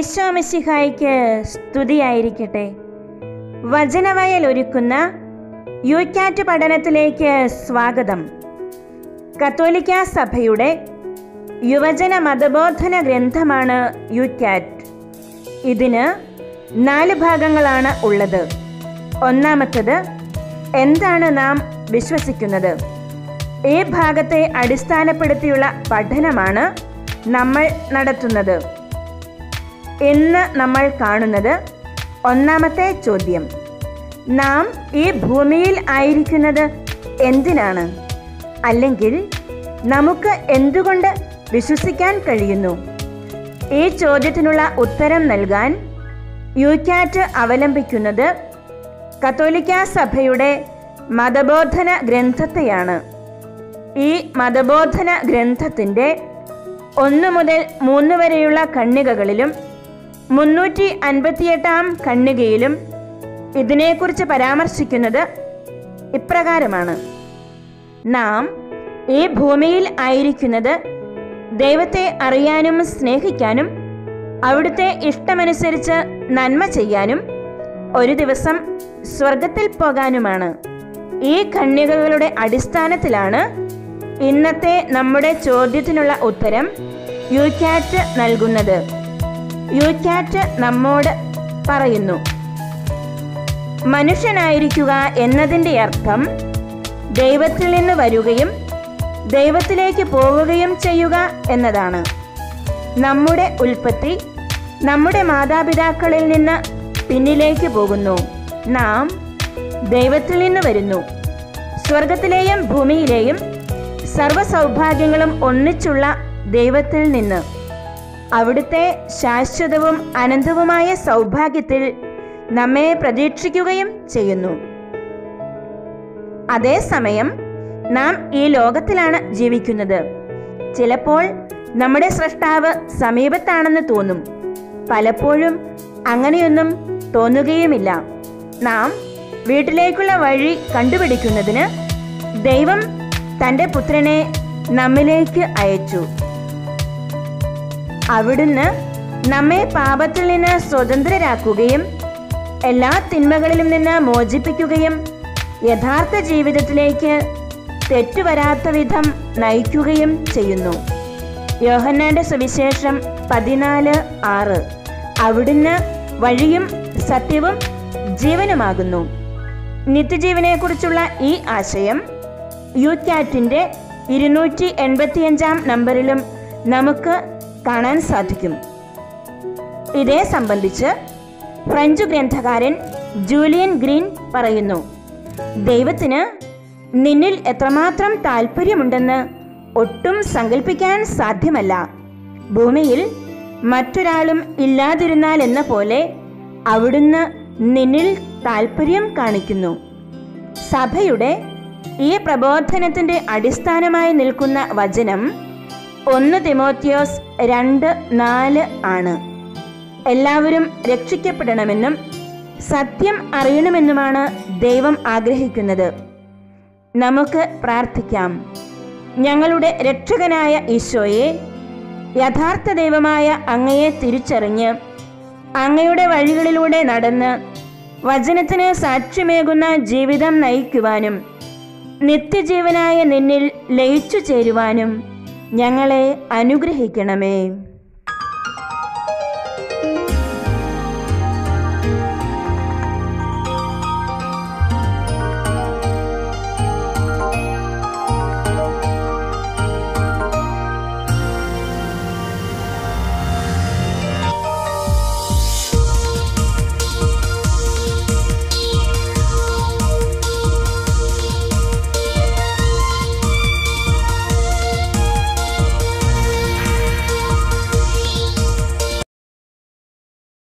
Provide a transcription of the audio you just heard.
ഈശോ മിശിഹായ്ക്ക് സ്തുതിയായിരിക്കട്ടെ വചനവയൽ ഒരുക്കുന്ന യുക്കാറ്റ് പഠനത്തിലേക്ക് സ്വാഗതം കത്തോലിക്ക സഭയുടെ യുവജന മതബോധന ഗ്രന്ഥമാണ് യുക്കാറ്റ് ഇതിന് നാല് ഭാഗങ്ങളാണ് ഉള്ളത് ഒന്നാമത്തത് എന്താണ് നാം വിശ്വസിക്കുന്നത് ഈ ഭാഗത്തെ അടിസ്ഥാനപ്പെടുത്തിയുള്ള പഠനമാണ് നമ്മൾ നടത്തുന്നത് ഇന്ന് നമ്മൾ കാണുന്നത് ഒന്നാമത്തെ ചോദ്യം നാം ഈ ഭൂമിയിൽ ആയിരിക്കുന്നത് എന്തിനാണ് അല്ലെങ്കിൽ നമുക്ക് എന്തുകൊണ്ട് വിശ്വസിക്കാൻ കഴിയുന്നു ഈ ചോദ്യത്തിനുള്ള ഉത്തരം നൽകാൻ യുക്കാറ്റ് അവലംബിക്കുന്നത് കത്തോലിക്ക സഭയുടെ മതബോധന ഗ്രന്ഥത്തെയാണ് ഈ മതബോധന ഗ്രന്ഥത്തിൻ്റെ ഒന്ന് മുതൽ മൂന്ന് വരെയുള്ള ഖണ്ണികകളിലും മുന്നൂറ്റി അൻപത്തിയെട്ടാം ഖണ്ണികയിലും ഇതിനെക്കുറിച്ച് പരാമർശിക്കുന്നത് ഇപ്രകാരമാണ് നാം ഈ ഭൂമിയിൽ ആയിരിക്കുന്നത് ദൈവത്തെ അറിയാനും സ്നേഹിക്കാനും അവിടുത്തെ ഇഷ്ടമനുസരിച്ച് നന്മ ചെയ്യാനും ഒരു ദിവസം സ്വർഗത്തിൽ പോകാനുമാണ് ഈ ഖണ്ണികകളുടെ അടിസ്ഥാനത്തിലാണ് ഇന്നത്തെ നമ്മുടെ ചോദ്യത്തിനുള്ള ഉത്തരം യുക്യാറ്റ് നൽകുന്നത് യുക്യാറ്റ് നമ്മോട് പറയുന്നു മനുഷ്യനായിരിക്കുക എന്നതിൻ്റെ അർത്ഥം ദൈവത്തിൽ നിന്ന് വരികയും ദൈവത്തിലേക്ക് പോവുകയും ചെയ്യുക എന്നതാണ് നമ്മുടെ ഉൽപ്പത്തി നമ്മുടെ മാതാപിതാക്കളിൽ നിന്ന് പിന്നിലേക്ക് പോകുന്നു നാം ദൈവത്തിൽ നിന്ന് വരുന്നു സ്വർഗത്തിലെയും ഭൂമിയിലെയും സർവ്വ സൗഭാഗ്യങ്ങളും ഒന്നിച്ചുള്ള ദൈവത്തിൽ നിന്ന് അവിടുത്തെ ശാശ്വതവും അനന്തവുമായ സൗഭാഗ്യത്തിൽ നമ്മെ പ്രതീക്ഷിക്കുകയും ചെയ്യുന്നു അതേസമയം നാം ഈ ലോകത്തിലാണ് ജീവിക്കുന്നത് ചിലപ്പോൾ നമ്മുടെ സൃഷ്ടാവ് സമീപത്താണെന്ന് തോന്നും പലപ്പോഴും അങ്ങനെയൊന്നും തോന്നുകയുമില്ല നാം വീട്ടിലേക്കുള്ള വഴി കണ്ടുപിടിക്കുന്നതിന് ദൈവം തൻ്റെ പുത്രനെ നമ്മിലേക്ക് അയച്ചു അവിടുന്ന് നമ്മെ പാപത്തിൽ നിന്ന് സ്വതന്ത്രരാക്കുകയും എല്ലാ തിന്മകളിലും നിന്ന് മോചിപ്പിക്കുകയും യഥാർത്ഥ ജീവിതത്തിലേക്ക് തെറ്റുവരാത്ത വിധം നയിക്കുകയും ചെയ്യുന്നു യോഹന്നാന്റെ സുവിശേഷം പതിനാല് ആറ് അവിടുന്ന് വഴിയും സത്യവും ജീവനുമാകുന്നു നിത്യജീവനെക്കുറിച്ചുള്ള ഈ ആശയം യുക്യാറ്റിൻ്റെ ഇരുന്നൂറ്റി എൺപത്തിയഞ്ചാം നമ്പറിലും നമുക്ക് കാണാൻ സാധിക്കും ഇതേ സംബന്ധിച്ച് ഫ്രഞ്ച് ഗ്രന്ഥകാരൻ ജൂലിയൻ ഗ്രീൻ പറയുന്നു ദൈവത്തിന് നിന്നിൽ എത്രമാത്രം താല്പര്യമുണ്ടെന്ന് ഒട്ടും സങ്കല്പിക്കാൻ സാധ്യമല്ല ഭൂമിയിൽ മറ്റൊരാളും ഇല്ലാതിരുന്നാൽ എന്ന പോലെ അവിടുന്ന് നിന്നിൽ താല്പര്യം കാണിക്കുന്നു സഭയുടെ ഈ പ്രബോധനത്തിന്റെ അടിസ്ഥാനമായി നിൽക്കുന്ന വചനം ഒന്ന് തിമോത്തിയോസ് രണ്ട് നാല് ആണ് എല്ലാവരും രക്ഷിക്കപ്പെടണമെന്നും സത്യം അറിയണമെന്നുമാണ് ദൈവം ആഗ്രഹിക്കുന്നത് നമുക്ക് പ്രാർത്ഥിക്കാം ഞങ്ങളുടെ രക്ഷകനായ ഈശോയെ യഥാർത്ഥ ദൈവമായ അങ്ങയെ തിരിച്ചറിഞ്ഞ് അങ്ങയുടെ വഴികളിലൂടെ നടന്ന് വചനത്തിന് സാക്ഷ്യമേകുന്ന ജീവിതം നയിക്കുവാനും നിത്യജീവനായ നിന്നിൽ ലയിച്ചു ചേരുവാനും ഞങ്ങളെ അനുഗ്രഹിക്കണമേ